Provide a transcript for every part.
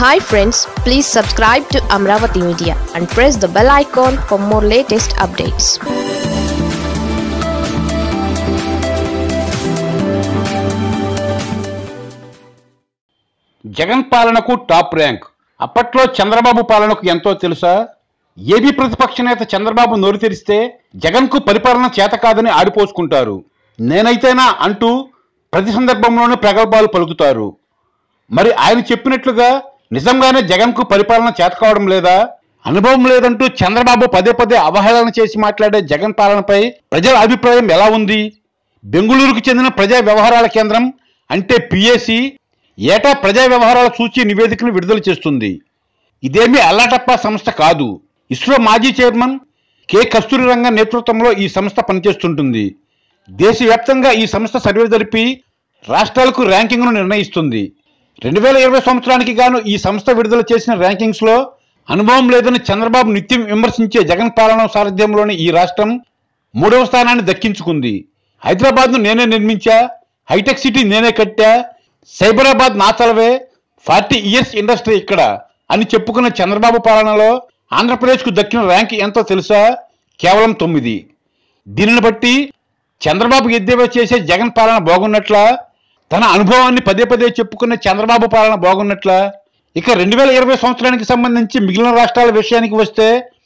hi friends please subscribe to Amaravati media and press the bell icon for more latest updates Jagan పాలనకు top rank అప్పట్లో చంద్రబాబు పాలనకు ఎంతో తెలుసా AB ప్రతిపక్ష నేత చంద్రబాబు నోరు తెరిస్తే జగన్కు పరిపాలన చేత కాదని ఆడిపోసుకుంటారు నేనైతేనా అంటూ ప్రతి సందర్భంలోనూ ప్రగల్భాలు పలుకుతారు మరి ఆయన చెప్పినట్లుగా నిజంగానే జగన్కు పరిపాలన చేత కావడం లేదా అనుభవం లేదంటూ చంద్రబాబు పదే పదే అవహేళన చేసి మాట్లాడే జగన్ పాలనపై ప్రజల అభిప్రాయం ఎలా ఉంది బెంగుళూరుకు చెందిన ప్రజా వ్యవహారాల కేంద్రం అంటే పిఏసి ఏటా ప్రజా వ్యవహారాల సూచి నివేదికను విడుదల చేస్తుంది ఇదేమీ అల్లాటప్ప సంస్థ కాదు ఇస్రో మాజీ చైర్మన్ కె కస్తూరి రంగన్ నేతృత్వంలో ఈ సంస్థ పనిచేస్తుంటుంది దేశవ్యాప్తంగా ఈ సంస్థ సర్వే జరిపి రాష్ట్రాలకు ర్యాంకింగ్ను నిర్ణయిస్తుంది రెండు వేల ఇరవై సంవత్సరానికి గాను ఈ సంస్థ విడుదల చేసిన ర్యాంకింగ్స్లో అనుభవం లేదని చంద్రబాబు నిత్యం విమర్శించే జగన్ పాలన సారథ్యంలోని ఈ రాష్ట్రం మూడవ స్థానాన్ని దక్కించుకుంది హైదరాబాద్ను నేనే నిర్మించా హైటెక్ సిటీ నేనే కట్టా సైబరాబాద్ నా తలవే ఫార్టీ ఇయర్స్ ఇండస్ట్రీ ఇక్కడ అని చెప్పుకున్న చంద్రబాబు పాలనలో ఆంధ్రప్రదేశ్కు దక్కిన ర్యాంక్ ఎంతో తెలుసా కేవలం తొమ్మిది దీనిని బట్టి చంద్రబాబు ఎద్దేవా చేసే జగన్ పాలన బాగున్నట్లా తన అనుభవాన్ని పదే పదే చెప్పుకున్న చంద్రబాబు పాలన బాగున్నట్లా ఇక రెండు వేల ఇరవై సంవత్సరానికి సంబంధించి మిగిలిన రాష్ట్రాల విషయానికి వస్తే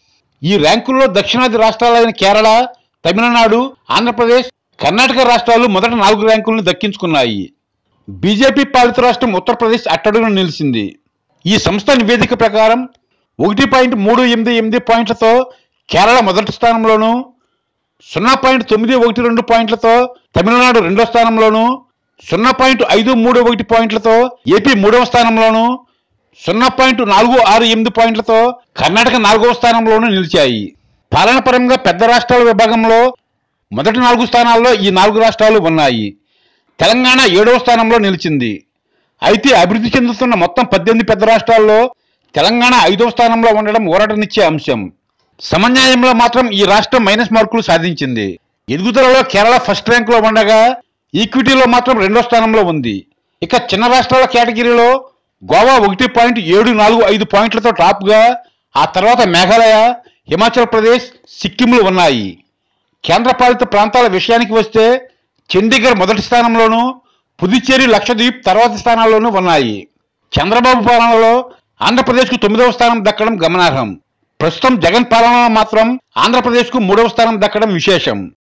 ఈ ర్యాంకుల్లో దక్షిణాది రాష్ట్రాలైన కేరళ తమిళనాడు ఆంధ్రప్రదేశ్ కర్ణాటక రాష్ట్రాలు మొదటి నాలుగు ర్యాంకులను దక్కించుకున్నాయి బీజేపీ పాలిత రాష్ట్రం ఉత్తరప్రదేశ్ అట్టడుగున నిలిచింది ఈ సంస్థ నివేదిక ప్రకారం ఒకటి పాయింట్ మూడు ఎనిమిది ఎనిమిది పాయింట్లతో కేరళ మొదటి స్థానంలోను సున్నా పాయింట్ తొమ్మిది ఒకటి రెండు పాయింట్లతో తమిళనాడు రెండో స్థానంలోను సున్నా పాయింట్ ఐదు మూడు ఒకటి పాయింట్లతో ఏపీ మూడవ స్థానంలోను సున్నా పాయింట్ నాలుగు ఆరు ఎనిమిది పాయింట్లతో కర్ణాటక నాలుగవ స్థానంలోనూ నిలిచాయి పాలనపరంగా పెద్ద రాష్ట్రాల విభాగంలో మొదటి నాలుగు స్థానాల్లో ఈ నాలుగు రాష్ట్రాలు ఉన్నాయి తెలంగాణ ఏడవ స్థానంలో నిలిచింది అయితే అభివృద్ధి చెందుతున్న మొత్తం పద్దెనిమిది పెద్ద రాష్ట్రాల్లో తెలంగాణ ఐదవ స్థానంలో ఉండడం ఊరటనిచ్చే అంశం సమన్యాయంలో మాత్రం ఈ రాష్ట్రం మైనస్ మార్కులు సాధించింది ఎదుగుదలలో కేరళ ఫస్ట్ ర్యాంకులో ఉండగా ఈక్విటీలో మాత్రం రెండో స్థానంలో ఉంది ఇక చిన్న రాష్ట్రాల కేటగిరీలో గోవా ఒకటి పాయింట్ ఏడు నాలుగు ఐదు పాయింట్లతో టాప్గా ఆ తర్వాత మేఘాలయ హిమాచల్ ప్రదేశ్ సిక్కింలు ఉన్నాయి కేంద్రపాలిత ప్రాంతాల విషయానికి వస్తే చండీగఢ్ మొదటి స్థానంలోనూ పుదుచ్చేరి లక్షద్వీప్ తర్వాతి స్థానాల్లోనూ ఉన్నాయి చంద్రబాబు పాలనలో ఆంధ్రప్రదేశ్కు తొమ్మిదవ స్థానం దక్కడం గమనార్హం ప్రస్తుతం జగన్ పాలనలో మాత్రం ఆంధ్రప్రదేశ్కు మూడవ స్థానం దక్కడం విశేషం